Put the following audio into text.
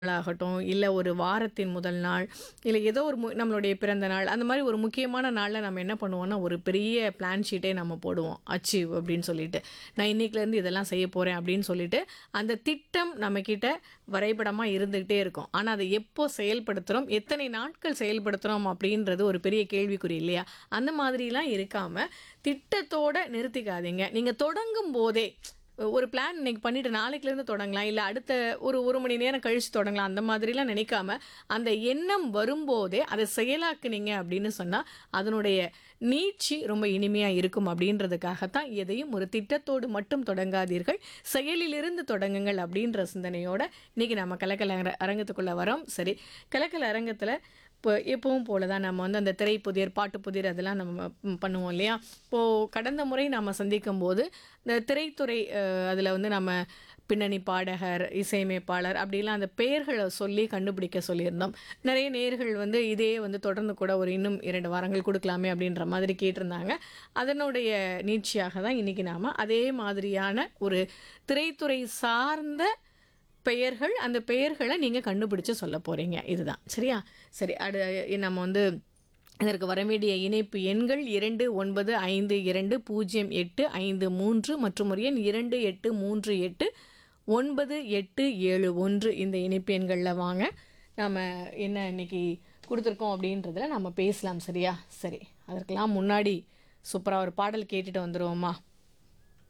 நாளாகட்டும், இல்ல ஒரு வாரத்தின் முதல் நாள், இல்ல ஏதோ ஒரு மு நம்மளுடைய பிறந்த நாள், அந்த மாரி ஒரு முக்கியமான நாள்ல நம்ம என்ன பண்ணுவோம்னா, ஒரு பெரிய பிளான் ஷீட்டே நம்ம போடுவோம். அச்சீவ் அப்படின்னு சொல்லிட்டு. நான் இன்னைக்குலேருந்து இதெல்லாம் செய்ய போறேன் அப்படின்னு சொல்லிட்டு, அந்த திட்டம் நம்மகிட்ட வரைபடமா இருந்துகிட்டே இருக்கும். ஆனா, அத எப்போ செயல்படுத்துறோம், எத்தனை நாட்கள் செயல்படுத்துறோம் அப்படின்றது ஒரு பெரிய கேள்விக்குறி இல்லையா? அந்த மாதிரிலாம் இருக்காம, திட்டத்தோட நிறுத்திக்காதீங்க. நீங்க தொடங்கும்போதே ஒரு பிளான் இன்னைக்கு பண்ணிட்டு நாளைக்குலேருந்து தொடங்கலாம். இல்ல அடுத்த ஒரு 1 மணி நேரம் கழிச்சு தொடங்கலாம். அந்த மாதிரிலாம் நினைக்காம, அந்த எண்ணம் வரும்போதே அத செயலாக்குனீங்க அப்படின்னு சொன்னா, அதனுடைய நீட்சி ரொம்ப இனிமையா இருக்கும் அப்படின்றதுக்காக தான் எதையும் ஒரு திட்டத்தோடு மட்டும் தொடங்காதீர்கள். செயலிலிருந்து தொடங்குங்கள் அப்படின்ற சிந்தனையோட இன்னைக்கு நம்ம கலக்கல் அர அரங்கத்துக்குள்ள வரோம். சரி, கலக்கல் அரங்கத்துல இப்போ எப்பவும் போல தான் நம்ம வந்து அந்த திரைப்புதிர், பாட்டுப்புதிர் அதெல்லாம் நம்ம ம் பண்ணுவோம் இல்லையா? இப்போ கடந்த முறை நாம சந்திக்கும்போது, இந்த திரைத்துறை அ அதுல வந்து நம்ம பின்னணி பாடகர், இசையமைப்பாளர் அப்படிலாம் அந்த பெயர்கள சொல்லி கண்டுபிடிக்க சொல்லியிருந்தோம். நெறைய நேயர்கள் வந்து இதே வந்து தொடர்ந்து கூட ஒரு இன்னும் 2 வாரங்கள் குடுக்கலாமே அப்படின்ற மாதிரி கேட்டிருந்தாங்க. அதனுடைய நீட்சியாக தான் இன்னைக்கு நாம அதே மாதிரியான ஒரு திரைத்துறை சார்ந்த பெயர்கள், அந்த பெயர்கள நீங்க கண்டுபிடிச்சு சொல்லப் போறீங்க. இதுதான். சரியா? சரி அடு நம்ம வந்து இதற்கு வரவேண்டிய இணைப்பு எண்கள் 29520853 மற்றும் ஒரு எண் 28389871 இந்த இணைப்பு எண்கள்ல வாங்க. நாம என்ன இன்னைக்கு குடுத்துருக்கோம் அப்படின்றதுல நம்ம பேசலாம். சரியா? சரி. அதற்கெல்லாம் முன்னாடி சூப்பரா ஒரு பாடல் கேட்டுட்டு வந்துருவோமா?